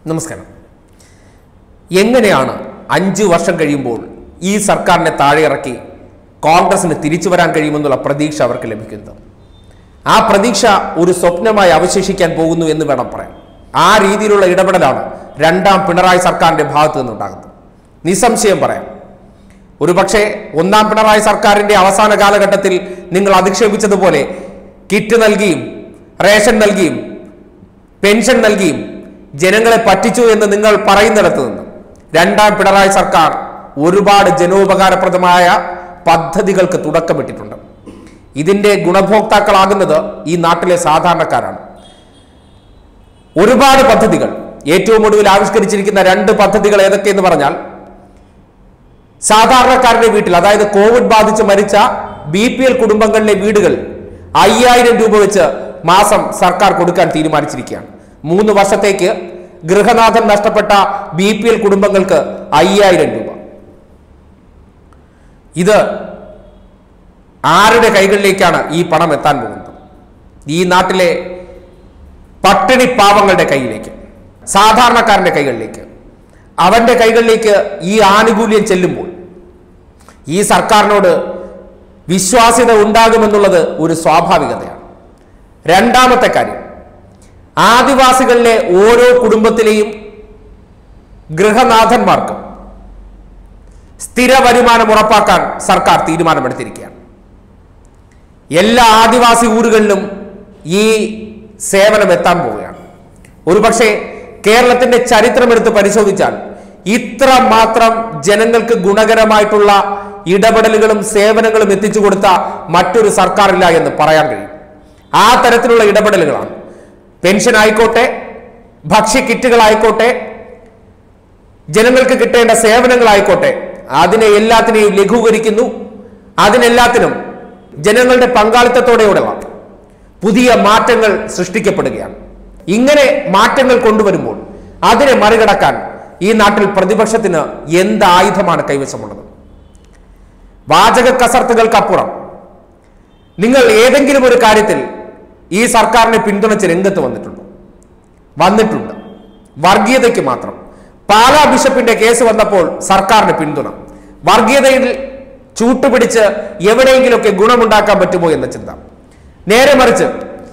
നമസ്കാരം എങ്ങനെയാണ് അഞ്ച് വർഷം കഴിയുമ്പോൾ ഈ സർക്കാരിനെ താഴെ ഇറക്കി കോൺഗ്രസിന് തിരിച്ചു വരാൻ കഴിയുമെന്നുള്ള പ്രതീക്ഷ അവർക്ക് ലഭിക്കുന്നത് ആ പ്രതീക്ഷ ഒരു സ്വപ്നമായി അവശേഷിക്കാൻ പോകുന്നു എന്ന് വേണം പറയാൻ ആ രീതിയിലുള്ള ഇടപെടലാണ് രണ്ടാം പിണറായി സർക്കാരിന്റെ ഭാഗത്തു നിന്നുണ്ടാകുന്നത് നിസ്സംശയം പറയാം ഒരുപക്ഷെ ഒന്നാം പിണറായി സർക്കാരിന്റെ അവസാന കാലഘട്ടത്തിൽ നിങ്ങൾ അധിക്ഷേപിച്ചതുപോലെ കിറ്റ് നൽകിയും റേഷൻ നൽകിയും പെൻഷൻ നൽകിയും ജനങ്ങളെ പറ്റിച്ചു എന്ന് നിങ്ങൾ പറയുന്നിടത്ത് നിന്ന് രണ്ടാം പിണറായി സർക്കാർ ഒരുപാട് ജനോപകാരപ്രദമായ പദ്ധതികൾക്ക് തുടക്കമിട്ടിട്ടുണ്ട് ഇതിന്റെ ഗുണഭോക്താക്കളാകുന്നത് ഈ നാട്ടിലെ സാധാരണക്കാരാണ് ഒരുപാട് പദ്ധതികൾ ഏറ്റവും ഒടുവിൽ ആവിഷ്കരിച്ചിരിക്കുന്ന രണ്ട് പദ്ധതികൾ ഏതൊക്കെയെന്ന് പറഞ്ഞാൽ സാധാരണക്കാരുടെ വീട്ടിൽ അതായത് കോവിഡ് ബാധിച്ച് മരിച്ച ബി പി എൽ കുടുംബങ്ങളിലെ വീടുകൾ അയ്യായിരം രൂപ വെച്ച് മാസം സർക്കാർ കൊടുക്കാൻ തീരുമാനിച്ചിരിക്കുകയാണ് മൂന്ന് വർഷത്തേക്ക് ഗൃഹനാഥൻ നഷ്ടപ്പെട്ട ബി പി എൽ കുടുംബങ്ങൾക്ക് അയ്യായിരം രൂപ ഇത് ആരുടെ കൈകളിലേക്കാണ് ഈ പണം എത്താൻ പോകുന്നത് ഈ നാട്ടിലെ പട്ടിണി പാവങ്ങളുടെ കയ്യിലേക്ക് സാധാരണക്കാരന്റെ കൈകളിലേക്ക് അവന്റെ കൈകളിലേക്ക് ഈ ആനുകൂല്യം ചെല്ലുമ്പോൾ ഈ സർക്കാരിനോട് വിശ്വാസ്യത ഉണ്ടാകുമെന്നുള്ളത് ഒരു സ്വാഭാവികതയാണ് രണ്ടാമത്തെ കാര്യം ആദിവാസികളിലെ ഓരോ കുടുംബത്തിലെയും ഗൃഹനാഥന്മാർക്കും സ്ഥിര വരുമാനം ഉറപ്പാക്കാൻ സർക്കാർ തീരുമാനമെടുത്തിരിക്കുകയാണ് എല്ലാ ആദിവാസി ഊരുകളിലും ഈ സേവനം എത്താൻ പോവുകയാണ് ഒരുപക്ഷെ കേരളത്തിന്റെ ചരിത്രമെടുത്ത് പരിശോധിച്ചാൽ ഇത്ര മാത്രം ജനങ്ങൾക്ക് ഗുണകരമായിട്ടുള്ള ഇടപെടലുകളും സേവനങ്ങളും എത്തിച്ചു കൊടുത്ത മറ്റൊരു സർക്കാരില്ല എന്ന് പറയാൻ കഴിയും ആ തരത്തിലുള്ള ഇടപെടലുകളാണ് പെൻഷൻ ആയിക്കോട്ടെ ഭക്ഷ്യ കിറ്റുകളായിക്കോട്ടെ ജനങ്ങൾക്ക് കിട്ടേണ്ട സേവനങ്ങളായിക്കോട്ടെ അതിനെ എല്ലാത്തിനെയും ലഘൂകരിക്കുന്നു അതിനെല്ലാത്തിനും ജനങ്ങളുടെ പങ്കാളിത്തത്തോടെയുള്ള പുതിയ മാറ്റങ്ങൾ സൃഷ്ടിക്കപ്പെടുകയാണ് ഇങ്ങനെ മാറ്റങ്ങൾ കൊണ്ടുവരുമ്പോൾ അതിനെ മറികടക്കാൻ ഈ നാട്ടിൽ പ്രതിപക്ഷത്തിന് എന്ത് ആയുധമാണ് കൈവശമുള്ളത് വാചക കസർത്തുകൾക്കപ്പുറം നിങ്ങൾ ഏതെങ്കിലും ഒരു കാര്യത്തിൽ ഈ സർക്കാരിനെ പിന്തുണച്ച് രംഗത്ത് വന്നിട്ടുണ്ടോ വന്നിട്ടുണ്ട് വർഗീയതയ്ക്ക് മാത്രം പാലാ ബിഷപ്പിന്റെ കേസ് വന്നപ്പോൾ സർക്കാരിന് പിന്തുണ വർഗീയതയിൽ ചൂട്ടുപിടിച്ച് എവിടെയെങ്കിലുമൊക്കെ ഗുണമുണ്ടാക്കാൻ പറ്റുമോ എന്ന ചിന്ത നേരെ മറിച്ച്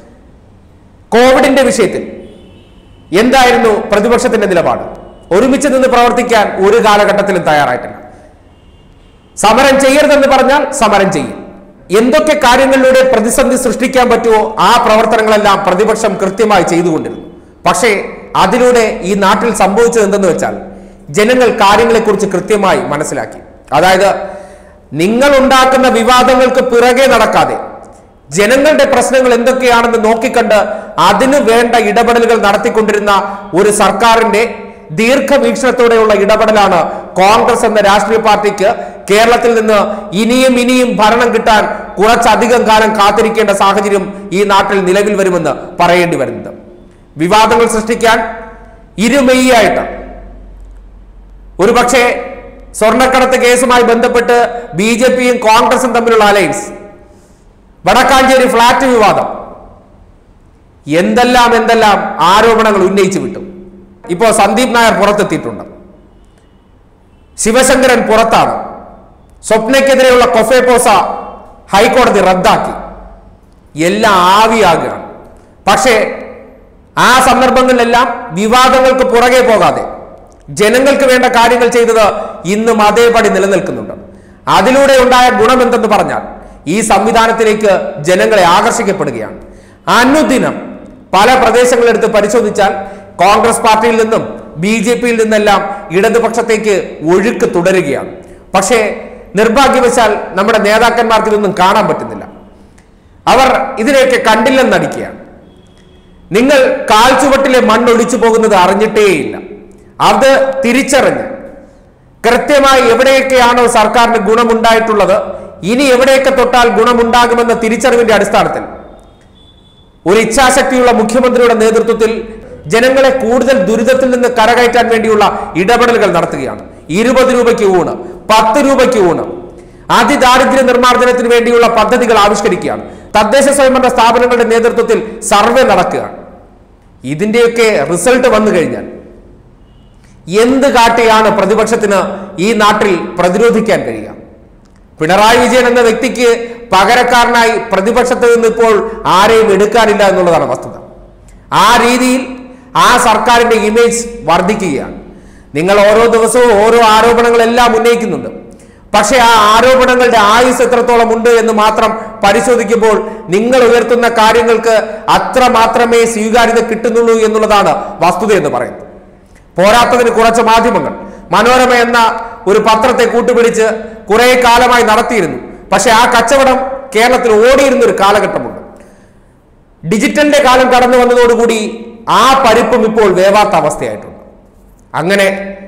കോവിഡിന്റെ വിഷയത്തിൽ എന്തായിരുന്നു പ്രതിപക്ഷത്തിന്റെ നിലപാട് ഒരുമിച്ച് നിന്ന് പ്രവർത്തിക്കാൻ ഒരു കാലഘട്ടത്തിലും തയ്യാറായിട്ടില്ല സമരം ചെയ്യരുതെന്ന് പറഞ്ഞാൽ സമരം ചെയ്യും എന്തൊക്കെ കാര്യങ്ങളിലൂടെ പ്രതിസന്ധി സൃഷ്ടിക്കാൻ പറ്റുമോ ആ പ്രവർത്തനങ്ങളെല്ലാം പ്രതിപക്ഷം കൃത്യമായി ചെയ്തുകൊണ്ടിരുന്നു പക്ഷേ അതിലൂടെ ഈ നാട്ടിൽ സംഭവിച്ചത് എന്തെന്ന് വെച്ചാൽ ജനങ്ങൾ കാര്യങ്ങളെക്കുറിച്ച് കൃത്യമായി മനസ്സിലാക്കി അതായത് നിങ്ങൾ ഉണ്ടാക്കുന്ന വിവാദങ്ങൾക്ക് പിറകെ നടക്കാതെ ജനങ്ങളുടെ പ്രശ്നങ്ങൾ എന്തൊക്കെയാണെന്ന് നോക്കിക്കണ്ട് അതിന് വേണ്ട ഇടപെടലുകൾ നടത്തിക്കൊണ്ടിരുന്ന ഒരു സർക്കാരിന്റെ ദീർഘവീക്ഷണത്തോടെയുള്ള ഇടപെടലാണ് കോൺഗ്രസ് എന്ന രാഷ്ട്രീയ പാർട്ടിക്ക് കേരളത്തിൽ നിന്ന് ഇനിയും ഇനിയും ഭരണം കിട്ടാൻ കുറച്ചധികം കാലം കാത്തിരിക്കേണ്ട സാഹചര്യം ഈ നാട്ടിൽ നിലവിൽ വരുമെന്ന് പറയേണ്ടി വരുന്നത് വിവാദങ്ങൾ സൃഷ്ടിക്കാൻ ഇരുമെയ്യായിട്ട് ഒരുപക്ഷെ സ്വർണ്ണക്കടത്ത് കേസുമായി ബന്ധപ്പെട്ട് ബി ജെ പിയും കോൺഗ്രസും തമ്മിലുള്ള അലയൻസ് വടക്കാഞ്ചേരി ഫ്ളാറ്റ് വിവാദം എന്തെല്ലാം എന്തെല്ലാം ആരോപണങ്ങൾ ഉന്നയിച്ചു വിട്ടു ഇപ്പോ സന്ദീപ് നായർ പുറത്തെത്തിയിട്ടുണ്ട് ശിവശങ്കരൻ പുറത്താണ് സ്വപ്നയ്ക്കെതിരെയുള്ള കൊഫേപോസ ഹൈക്കോടതി റദ്ദാക്കി എല്ലാം ആവിയാകുകയാണ് പക്ഷേ ആ സന്ദർഭങ്ങളിലെല്ലാം വിവാദങ്ങൾക്ക് പുറകെ പോകാതെ ജനങ്ങൾക്ക് വേണ്ട കാര്യങ്ങൾ ചെയ്തത് ഇന്നും അതേപടി നിലനിൽക്കുന്നുണ്ട് അതിലൂടെ ഉണ്ടായ ഗുണം എന്തെന്ന് പറഞ്ഞാൽ ഈ സംവിധാനത്തിലേക്ക് ജനങ്ങളെ ആകർഷിക്കപ്പെടുകയാണ് അനുദിനം പല പ്രദേശങ്ങളെടുത്ത് പരിശോധിച്ചാൽ കോൺഗ്രസ് പാർട്ടിയിൽ നിന്നും ബി ജെ പിയിൽ നിന്നെല്ലാം ഇടതുപക്ഷത്തേക്ക് ഒഴുക്ക് തുടരുകയാണ് പക്ഷേ നിർഭാഗ്യവശാൽ നമ്മുടെ നേതാക്കന്മാർക്ക് ഇതൊന്നും കാണാൻ പറ്റുന്നില്ല അവർ ഇതിനെയൊക്കെ കണ്ടില്ലെന്നടിക്കുകയാണ് നിങ്ങൾ കാൽച്ചുവട്ടിലെ മണ്ണൊലിച്ചു പോകുന്നത് അറിഞ്ഞിട്ടേയില്ല അത് തിരിച്ചറിഞ്ഞ് കൃത്യമായി എവിടെയൊക്കെയാണോ സർക്കാരിന് ഗുണമുണ്ടായിട്ടുള്ളത് ഇനി എവിടെയൊക്കെ തൊട്ടാൽ ഗുണമുണ്ടാകുമെന്ന തിരിച്ചറിവിന്റെ അടിസ്ഥാനത്തിൽ ഒരു ഇച്ഛാശക്തിയുള്ള മുഖ്യമന്ത്രിയുടെ നേതൃത്വത്തിൽ ജനങ്ങളെ കൂടുതൽ ദുരിതത്തിൽ നിന്ന് കരകയറ്റാൻ വേണ്ടിയുള്ള ഇടപെടലുകൾ നടത്തുകയാണ് ഇരുപത് രൂപയ്ക്ക് ഊണ് പത്ത് രൂപയ്ക്ക് ഊണ് അതിദാരിദ്ര്യ നിർമ്മാർജ്ജനത്തിന് വേണ്ടിയുള്ള പദ്ധതികൾ ആവിഷ്കരിക്കുകയാണ് തദ്ദേശ സ്വയംഭരണ സ്ഥാപനങ്ങളുടെ നേതൃത്വത്തിൽ സർവേ നടക്കുകയാണ് ഇതിന്റെയൊക്കെ റിസൾട്ട് വന്നു കഴിഞ്ഞാൽ എന്ത് കാട്ടിയാണ് പ്രതിപക്ഷത്തിന് ഈ നാട്ടിൽ പ്രതിരോധിക്കാൻ കഴിയുക പിണറായി വിജയൻ എന്ന വ്യക്തിക്ക് പകരക്കാരനായി പ്രതിപക്ഷത്ത് നിന്ന് ഇപ്പോൾ ആരെയും എടുക്കാനില്ല എന്നുള്ളതാണ് വസ്തുത ആ രീതിയിൽ ആ സർക്കാരിന്റെ ഇമേജ് വർദ്ധിക്കുകയാണ് നിങ്ങൾ ഓരോ ദിവസവും ഓരോ ആരോപണങ്ങളെല്ലാം ഉന്നയിക്കുന്നുണ്ട് പക്ഷേ ആ ആരോപണങ്ങളുടെ ആയുസ് എത്രത്തോളം ഉണ്ട് എന്ന് മാത്രം പരിശോധിക്കുമ്പോൾ നിങ്ങൾ ഉയർത്തുന്ന കാര്യങ്ങൾക്ക് അത്ര മാത്രമേ സ്വീകാര്യത കിട്ടുന്നുള്ളൂ എന്നുള്ളതാണ് വസ്തുത എന്ന് പറയുന്നത് പോരാത്തതിന് കുറച്ച് മാധ്യമങ്ങൾ മനോരമ എന്ന ഒരു പത്രത്തെ കൂട്ടുപിടിച്ച് കുറെ കാലമായി നടത്തിയിരുന്നു പക്ഷെ ആ കച്ചവടം കേരളത്തിൽ ഓടിയിരുന്ന ഒരു കാലഘട്ടമുണ്ട് ഡിജിറ്റലിന്റെ കാലം കടന്നു വന്നതോടുകൂടി ആ പരിപ്പും ഇപ്പോൾ വേവാത്ത അവസ്ഥയായിട്ടുണ്ട് അങ്ങനെ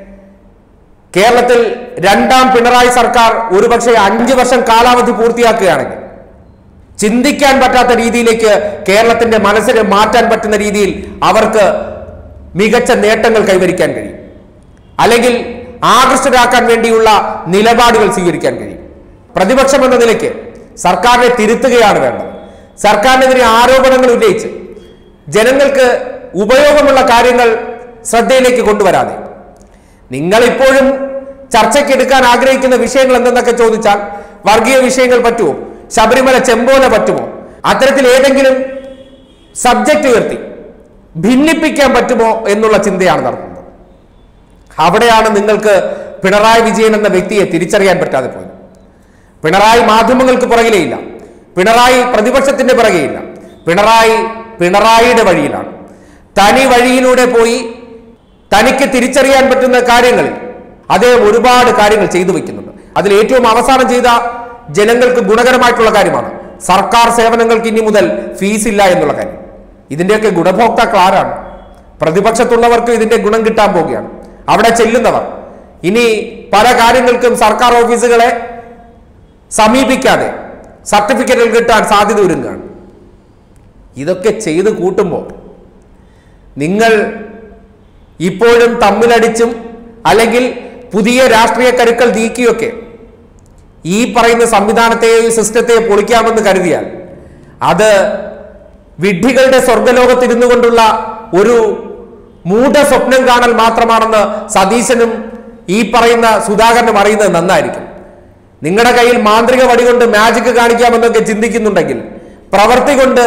കേരളത്തിൽ രണ്ടാം പിണറായി സർക്കാർ ഒരുപക്ഷെ അഞ്ചു വർഷം കാലാവധി പൂർത്തിയാക്കുകയാണെങ്കിൽ ചിന്തിക്കാൻ പറ്റാത്ത രീതിയിലേക്ക് കേരളത്തിന്റെ മനസ്സിനെ മാറ്റാൻ പറ്റുന്ന രീതിയിൽ അവർക്ക് മികച്ച നേട്ടങ്ങൾ കൈവരിക്കാൻ കഴിയും അല്ലെങ്കിൽ ആകർഷകരാക്കാൻ വേണ്ടിയുള്ള നിലപാടുകൾ സ്വീകരിക്കാൻ കഴിയും പ്രതിപക്ഷം എന്ന നിലയ്ക്ക് സർക്കാരിനെ തിരുത്തുകയാണ് വേണ്ടത് സർക്കാരിനെതിരെ ആരോപണങ്ങൾ ഉന്നയിച്ച് ജനങ്ങൾക്ക് ഉപയോഗമുള്ള കാര്യങ്ങൾ ശ്രദ്ധയിലേക്ക് കൊണ്ടുവരാതെ നിങ്ങൾ ഇപ്പോഴും ചർച്ചയ്ക്ക് എടുക്കാൻ ആഗ്രഹിക്കുന്ന വിഷയങ്ങൾ എന്തെന്നൊക്കെ ചോദിച്ചാൽ വർഗീയ വിഷയങ്ങൾ പറ്റുമോ ശബരിമല ചെമ്പോല പറ്റുമോ അത്തരത്തിൽ ഏതെങ്കിലും സബ്ജക്റ്റ് ഉയർത്തി ഭിന്നിപ്പിക്കാൻ പറ്റുമോ എന്നുള്ള ചിന്തയാണ് നടത്തുന്നത് അവിടെയാണ് നിങ്ങൾക്ക് പിണറായി വിജയൻ എന്ന വ്യക്തിയെ തിരിച്ചറിയാൻ പറ്റാതെ പോയത് പിണറായി മാധ്യമങ്ങൾക്ക് പുറകിലേയില്ല പിണറായി പ്രതിപക്ഷത്തിന്റെ പിറകെയില്ല പിണറായി പിണറായിയുടെ വഴിയിലാണ് തനി വഴിയിലൂടെ പോയി തനിക്ക് തിരിച്ചറിയാൻ പറ്റുന്ന കാര്യങ്ങളിൽ അദ്ദേഹം ഒരുപാട് കാര്യങ്ങൾ ചെയ്തു വെക്കുന്നുണ്ട് അതിൽ ഏറ്റവും അവസാനം ചെയ്ത ജനങ്ങൾക്ക് ഗുണകരമായിട്ടുള്ള കാര്യമാണ് സർക്കാർ സേവനങ്ങൾക്ക് ഇനി മുതൽ ഫീസ് ഇല്ല എന്നുള്ള കാര്യം ഇതിന്റെയൊക്കെ ഗുണഭോക്താക്കൾ ആരാണ് പ്രതിപക്ഷത്തുള്ളവർക്ക് ഇതിന്റെ ഗുണം കിട്ടാൻ പോവുകയാണ് അവിടെ ചെല്ലുന്നവർ ഇനി പല കാര്യങ്ങൾക്കും സർക്കാർ ഓഫീസുകളെ സമീപിക്കാതെ സർട്ടിഫിക്കറ്റുകൾ കിട്ടാൻ സാധ്യത ഒരുങ്ങുകയാണ് ഇതൊക്കെ ചെയ്ത് കൂട്ടുമ്പോൾ നിങ്ങൾ ഇപ്പോഴും തമ്മിലടിച്ചും അല്ലെങ്കിൽ പുതിയ രാഷ്ട്രീയ കരുക്കൾ നീക്കിയൊക്കെ ഈ പറയുന്ന സംവിധാനത്തെയോ ഈ സിസ്റ്റത്തെയോ പൊളിക്കാമെന്ന് കരുതിയാൽ അത് വിഡ്ഢികളുടെ സ്വർഗലോകത്തിരുന്നു കൊണ്ടുള്ള ഒരു മൂഢ സ്വപ്നം കാണൽ മാത്രമാണെന്ന് സതീശനും ഈ പറയുന്ന സുധാകരനും അറിയുന്നത് നന്നായിരിക്കും നിങ്ങളുടെ കയ്യിൽ മാന്ത്രിക വടി കൊണ്ട് മാജിക് കാണിക്കാമെന്നൊക്കെ ചിന്തിക്കുന്നുണ്ടെങ്കിൽ പ്രവർത്തി കൊണ്ട്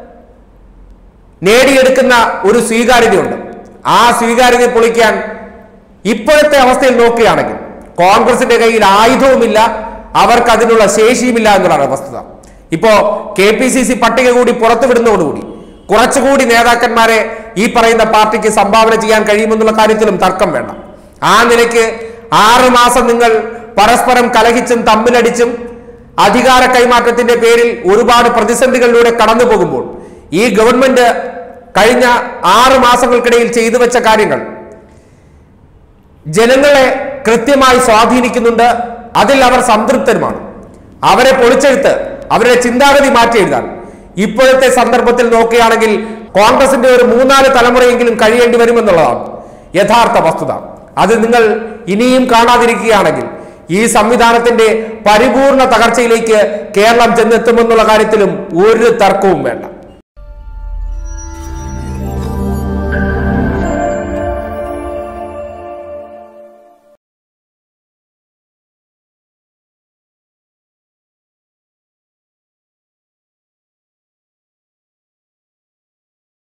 നേടിയെടുക്കുന്ന ഒരു സ്വീകാര്യതയുണ്ട് ആ സ്വീകാര്യത പൊളിക്കാൻ ഇപ്പോഴത്തെ അവസ്ഥയിൽ നോക്കുകയാണെങ്കിൽ കോൺഗ്രസിന്റെ കയ്യിൽ ആയുധവുമില്ല അവർക്ക് അതിനുള്ള ശേഷിയുമില്ല എന്നുള്ളതാണ് വസ്തുത ഇപ്പോ കെ പി സി സി പട്ടിക കൂടി പുറത്തുവിടുന്നതോടുകൂടി കുറച്ചുകൂടി നേതാക്കന്മാരെ ഈ പറയുന്ന പാർട്ടിക്ക് സംഭാവന ചെയ്യാൻ കഴിയുമെന്നുള്ള കാര്യത്തിലും തർക്കം വേണ്ട ആ നിലയ്ക്ക് ആറ് മാസം നിങ്ങൾ പരസ്പരം കലഹിച്ചും തമ്മിലടിച്ചും അധികാര കൈമാറ്റത്തിന്റെ പേരിൽ ഒരുപാട് പ്രതിസന്ധികളിലൂടെ കടന്നു പോകുമ്പോൾ ഈ ഗവൺമെന്റ് കഴിഞ്ഞ ആറ് മാസങ്ങൾക്കിടയിൽ ചെയ്തു വെച്ച കാര്യങ്ങൾ ജനങ്ങളെ കൃത്യമായി സ്വാധീനിക്കുന്നുണ്ട് അതിൽ അവർ സംതൃപ്തരുമാണ് അവരെ പൊളിച്ചെടുത്ത് അവരുടെ ചിന്താഗതി മാറ്റി എഴുതാൻ ഇപ്പോഴത്തെ സന്ദർഭത്തിൽ നോക്കുകയാണെങ്കിൽ കോൺഗ്രസിന്റെ ഒരു മൂന്നാല് തലമുറയെങ്കിലും കഴിയേണ്ടി വരുമെന്നുള്ളതാണ് യഥാർത്ഥ വസ്തുത അത് നിങ്ങൾ ഇനിയും കാണാതിരിക്കുകയാണെങ്കിൽ ഈ സംവിധാനത്തിന്റെ പരിപൂർണ തകർച്ചയിലേക്ക് കേരളം ചെന്നെത്തുമെന്നുള്ള കാര്യത്തിലും ഒരു തർക്കവും വേണ്ട